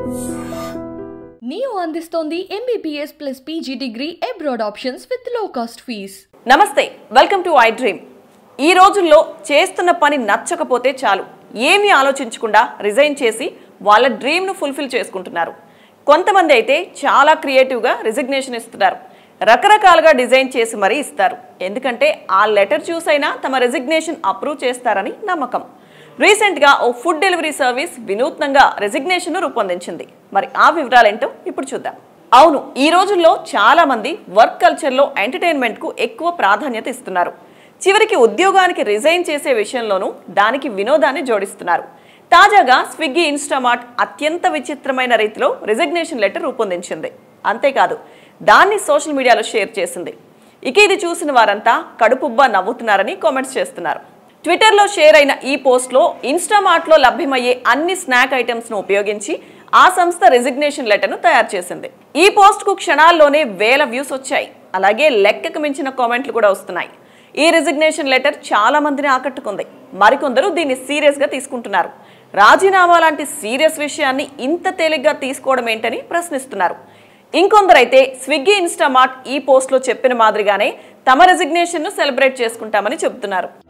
neo అందిస్తోంది MBBS plus PG degree abroad options with low cost fees నమస్తే welcome to I dream ఈ రోజుల్లో చేస్తున్న పని నచ్చకపోతే చాలు ఏమీ ఆలోచించకుండా రిజైన్ చేసి వాళ్ళ డ్రీమ్ను ఫుల్ఫిల్ చేసుకుంటున్నారు కొంతమంది అయితే చాలా క్రియేటివ్గా రిజిగ్నేషన్ ఇస్తున్నారు రకరకాలుగా డిజైన్ చేసి మరీ ఇస్తారు ఎందుకంటే ఆ లెటర్ చూసైనా తమ రెసిగ్నేషన్ అప్రూవ్ చేస్తారని నమ్మకం రీసెంట్గా ఓ ఫుడ్ డెలివరీ సర్వీస్ వినూత్నంగా రెసిగ్నేషన్ను రూపొందించింది మరి ఆ వివరాలేంటో ఇప్పుడు చూద్దాం అవును ఈ రోజుల్లో చాలా మంది వర్క్ కల్చర్లో ఎంటర్టైన్మెంట్కు ఎక్కువ ప్రాధాన్యత ఇస్తున్నారు చివరికి ఉద్యోగానికి రిజైన్ చేసే విషయంలోనూ దానికి వినోదాన్ని జోడిస్తున్నారు తాజాగా స్విగ్గీ ఇన్స్టామార్ట్ అత్యంత విచిత్రమైన రీతిలో రిజిగ్నేషన్ లెటర్ రూపొందించింది అంతేకాదు దాన్ని సోషల్ మీడియాలో షేర్ చేసింది ఇక ఇది చూసిన వారంతా కడుపుబ్బా నవ్వుతున్నారని కామెంట్స్ చేస్తున్నారు ట్విట్టర్లో షేర్ అయిన ఈ పోస్ట్లో ఇన్స్టామార్ట్లో లభ్యమయ్యే అన్ని స్నాక్ ఐటమ్స్ను ఉపయోగించి ఆ సంస్థ రెసిగ్నేషన్ లెటర్ను తయారు చేసింది ఈ పోస్ట్కు క్షణాల్లోనే వేల వ్యూస్ వచ్చాయి అలాగే లెక్కకు మించిన కామెంట్లు కూడా వస్తున్నాయి ఈ రిజిగ్నేషన్ లెటర్ చాలా మందిని ఆకట్టుకుంది మరికొందరు దీన్ని సీరియస్గా తీసుకుంటున్నారు రాజీనామా లాంటి సీరియస్ విషయాన్ని ఇంత తేలిగ్గా తీసుకోవడం ఏంటని ప్రశ్నిస్తున్నారు ఇంకొందరైతే స్విగ్గీ ఇన్స్టామార్ట్ ఈ పోస్ట్లో చెప్పిన మాదిరిగానే తమ రెసిగ్నేషన్ను సెలబ్రేట్ చేసుకుంటామని చెబుతున్నారు